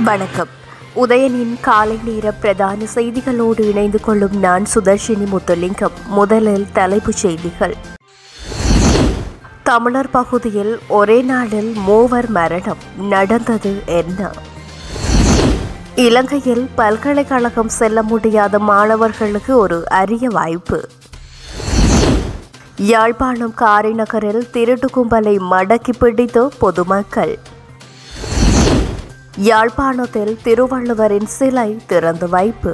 வணக்கம் உதயனின் காலை நேர பிரதான செய்திகளோடு இணைந்து கொள்ளும் நான் சுதர்ஷினி முத்துலிங்கம் முதலில் தலைப்புச் செய்திகள் தமிழர் பகுதியில் ஒரே நாளில் மூவர் மரணம் நடந்தது என்ன இலங்கையில் பல்கலைக்கழகம் செல்ல முடியாத மாணவர்களுக்கு ஒரு அரிய வாய்ப்பு யாழ்ப்பாணம் காரைநகரில் திருட்டு கும்பலை மடக்கி பிடித்த பொதுமக்கள் யாழ்ப்பாணத்தில் திருவள்ளுவரின் சிலை திறந்து வைப்பு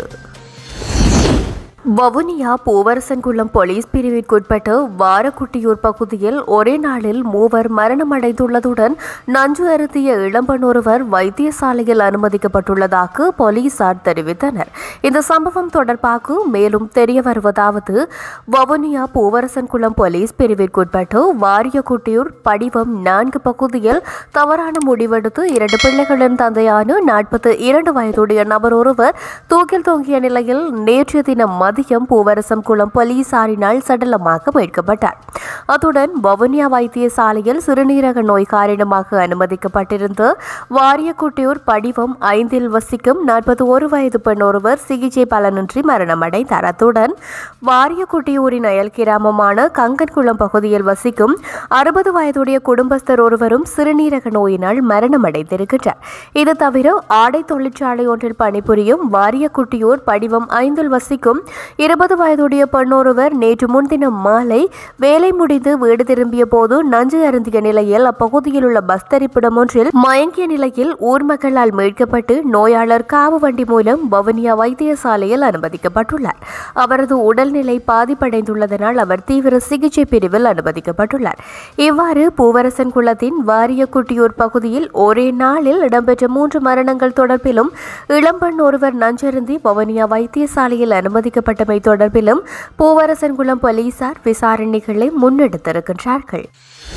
வவுனியா பூவரசன்குளம் போலீஸ் பிரிவிற்குட்பட்ட வாரக்குட்டியூர் பகுதியில் ஒரே நாளில் மூவர் மரணமடைந்துள்ளதுடன் நஞ்சு அருந்திய இளம்பெண் ஒருவர் வைத்தியசாலையில் அனுமதிக்கப்பட்டுள்ளதாக போலீசார் தெரிவித்தனர் இந்த சம்பவம் தொடர்பாக மேலும் தெரிய வருவதாவது வவுனியா பூவரசன்குளம் போலீஸ் பிரிவிற்குட்பட்ட வாரியக்குட்டியூர் படிவம் நான்கு பகுதியில் தவறான முடிவெடுத்து இரண்டு பிள்ளைகளின் தந்தையான நாற்பத்தி இரண்டு வயதுடைய நபர் ஒருவர் தூக்கில் தொங்கிய நிலையில் நேற்றைய தினம் மதியம் பூவரசம் குளம் போலீசாரினால் சடலமாக மீட்கப்பட்டார் அத்துடன் வவுனியா வைத்தியசாலையில் சிறுநீரக நோய் காரணமாக அனுமதிக்கப்பட்டிருந்த வாரியக்குட்டியூர் படிவம் ஐந்தில் வசிக்கும் நாற்பத்தி ஒரு வயது பெண் ஒருவர் சிகிச்சை பலனின்றி மரணமடைந்தார் அத்துடன் வாரியக்குட்டியூரின் அயல் கிராமமான கங்கன்குளம் பகுதியில் வசிக்கும் அறுபது வயதுடைய குடும்பஸ்தர் ஒருவரும் சிறுநீரக நோயினால் மரணமடைந்திருக்கின்றார் இது தவிர ஆடை தொழிற்சாலை ஒன்றில் பணிபுரியும் வாரியக்குட்டியூர் படிவம் ஐந்தில் வசிக்கும் இருபது வயதுடைய பெண்ணொருவர் நேற்று முன்தினம் மாலை வேலை முடிந்து வீடு திரும்பிய போது நஞ்சு அருந்திய நிலையில் அப்பகுதியில் உள்ள பஸ் தரிப்பிடம் ஒன்றில் மயங்கிய நிலையில் ஊர் மக்களால் மீட்கப்பட்டு நோயாளர் காவு வண்டி மூலம் வவுனியா வைத்தியசாலையில் அனுமதிக்கப்பட்டுள்ளார் அவரது உடல்நிலை பாதிப்படைந்துள்ளதனால் அவர் தீவிர சிகிச்சை பிரிவில் அனுமதிக்கப்பட்டுள்ளார் இவ்வாறு பூவரசன் குளத்தின் வாரியக்குட்டியூர் பகுதியில் ஒரே நாளில் இடம்பெற்ற மூன்று மரணங்கள் தொடர்பிலும் இளம்பெண் ஒருவர் நஞ்சருந்தி வவுனியா வைத்தியசாலையில் அனுமதிக்கப்பட்டமை தொடர்பிலும் பூவரசன்குளம் போலீசார் விசாரணைகளை முன்னெடுத்திருக்கின்றார்கள்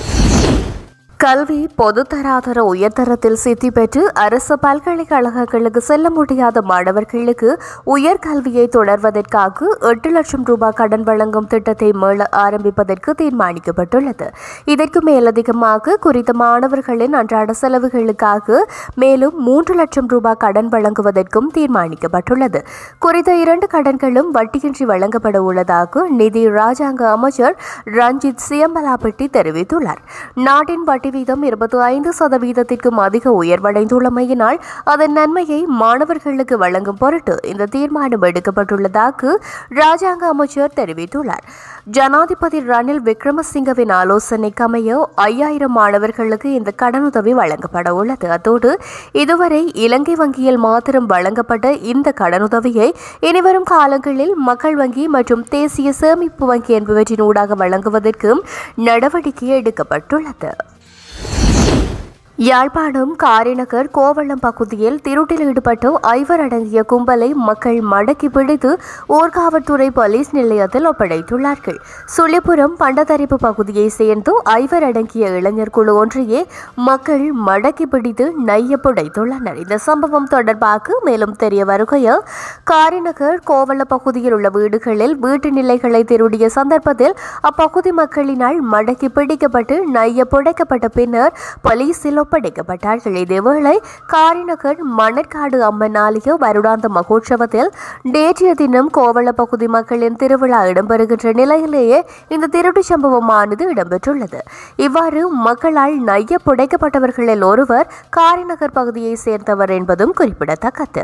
கல்வி பொதுத்தராதர உயர்தரத்தில் சித்தி பெற்று அரசு பல்கலைக்கழகங்களுக்கு செல்ல முடியாத மாணவர்களுக்கு உயர்கல்வியை தொடர்வதற்காக எட்டு லட்சம் ரூபாய் கடன் வழங்கும் திட்டத்தை மீள ஆரம்பிப்பதற்கு தீர்மானிக்கப்பட்டுள்ளது இதற்கு மேலதிகமாக குறித்த மாணவர்களின் அன்றாட செலவுகளுக்காக மேலும் மூன்று லட்சம் ரூபாய் கடன் வழங்குவதற்கும் தீர்மானிக்கப்பட்டுள்ளது குறித்த இரண்டு கடன்களும் வட்டியின்றி வழங்கப்பட உள்ளதாக நிதி ராஜாங்க அமைச்சர் ரஞ்சித் சியம்பலாப்பட்டி தெரிவித்துள்ளார் நாட்டின் வட்டி வீதம் இருபத்தி ஐந்து சதவீதத்திற்கும் அதிக உயர்வடைந்துள்ளமையினால் அதன் நன்மையை மாணவர்களுக்கு வழங்கும் பொருட்டு இந்த தீர்மானம் எடுக்கப்பட்டுள்ளதாக ராஜாங்க அமைச்சர் தெரிவித்துள்ளார் ஜனாதிபதி ரணில் விக்ரமசிங்கவின் ஆலோசனைக்கு அமைய ஐயாயிரம் மாணவர்களுக்கு இந்த கடனுதவி வழங்கப்பட உள்ளது அத்தோடு இதுவரை இலங்கை வங்கியில் மாத்திரம் வழங்கப்பட்ட இந்த கடனுதவியை இனிவரும் காலங்களில் மக்கள் வங்கி மற்றும் தேசிய சேமிப்பு வங்கி என்பவற்றின் ஊடாக வழங்குவதற்கும் நடவடிக்கை எடுக்கப்பட்டுள்ளது யாழ்ப்பாணம் காரிநகர் கோவளம் பகுதியில் திருட்டில் ஈடுபட்டு ஐவர் அடங்கிய கும்பலை மக்கள் மடக்கி பிடித்து ஊர்காவல்துறை போலீஸ் நிலையத்தில் ஒப்படைத்துள்ளார்கள் சுழிபுரம் பண்டத்தரிப்பு பகுதியை சேர்ந்து ஐவர் அடங்கிய இளைஞர் குழு ஒன்றையே மக்கள் மடக்கி பிடித்து நைய புடைத்துள்ளனர் இந்த சம்பவம் தொடர்பாக மேலும் தெரிய வருகையில் காரிநகர் கோவள பகுதியில் உள்ள வீடுகளில் வீட்டு நிலைகளை திருடிய சந்தர்ப்பத்தில் அப்பகுதி மக்களினால் மடக்கி பிடிக்கப்பட்டு நைய புடைக்கப்பட்ட பின்னர் போலீசில் ஒப்படைக்கப்பட்டார்கள் இதேவேளை காரிநகர் மணற்காடு அம்மன் ஆலய வருடாந்த மகோற்சவத்தில் நேற்றைய தினம் கோவள பகுதி மக்களின் திருவிழா இடம்பெறுகின்ற நிலையிலேயே இந்த திருட்டு சம்பவமானது இடம்பெற்றுள்ளது இவ்வாறு மக்களால் நைய புடைக்கப்பட்டவர்களில் ஒருவர் காரிநகர் பகுதியை சேர்ந்தவர் என்பதும் குறிப்பிடத்தக்கது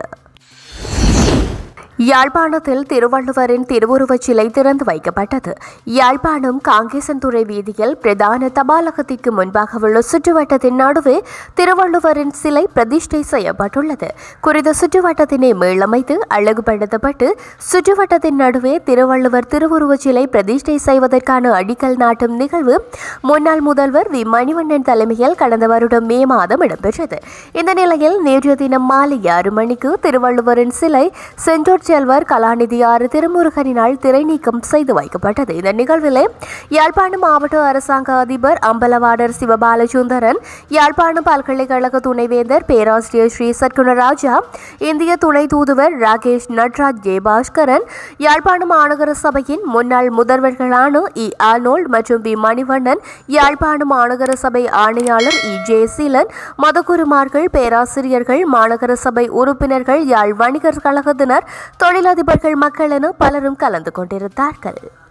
யாழ்ப்பாணத்தில் திருவள்ளுவரின் திருவுருவச் சிலை திறந்து வைக்கப்பட்டது யாழ்ப்பாணம் காங்கேசன்துறை வீதியில் பிரதான தபாலகத்திற்கு முன்பாக உள்ள சுற்றுவட்டத்தின் நடுவே திருவள்ளுவரின் சிலை பிரதிஷ்டை செய்யப்பட்டுள்ளது குறித்த சுற்றுவட்டத்தினை மீளமைத்து அழகுபடுத்தப்பட்டு சுற்றுவட்டத்தின் நடுவே திருவள்ளுவர் திருவுருவச் சிலை பிரதிஷ்டை செய்வதற்கான அடிக்கல் நாட்டும் நிகழ்வு முன்னாள் முதல்வர் வி மணிவண்ணன் தலைமையில் கடந்த வருடம் மே மாதம் இடம்பெற்றது இந்த நிலையில் நேற்றைய தினம் மாலை ஆறு மணிக்கு திருவள்ளுவரின் சிலை சென்டோர் முதல்வர் கலாநிதி ஆறு திருமுருகனினால் திரை நீக்கம் செய்து வைக்கப்பட்டது இந்த நிகழ்விலே யாழ்ப்பாணம் மாவட்ட அரசாங்க அதிபர் அம்பலவாடர் சிவபாலசுந்தரன் யாழ்ப்பாணம் பல்கலைக்கழக துணைவேந்தர் பேராசிரியர் ஸ்ரீ சத்குணராஜா இந்திய துணை தூதுவர் ராகேஷ் நட்ராஜ் ஜெயபாஸ்கரன் யாழ்ப்பாணம் மாநகர சபையின் முன்னாள் முதல்வர்களான இ ஆர்னோல்ட் மற்றும் பி மணிவண்ணன் யாழ்ப்பாணம் மாநகர சபை ஆணையாளர் இ ஜெயசீலன் மதகுருமார்கள் பேராசிரியர்கள் மாநகர சபை உறுப்பினர்கள் யாழ் வணிகர் கழகத்தினர் தொழிலதிபர்கள் மக்கள் என பலரும் கலந்து கொண்டிருந்தார்கள்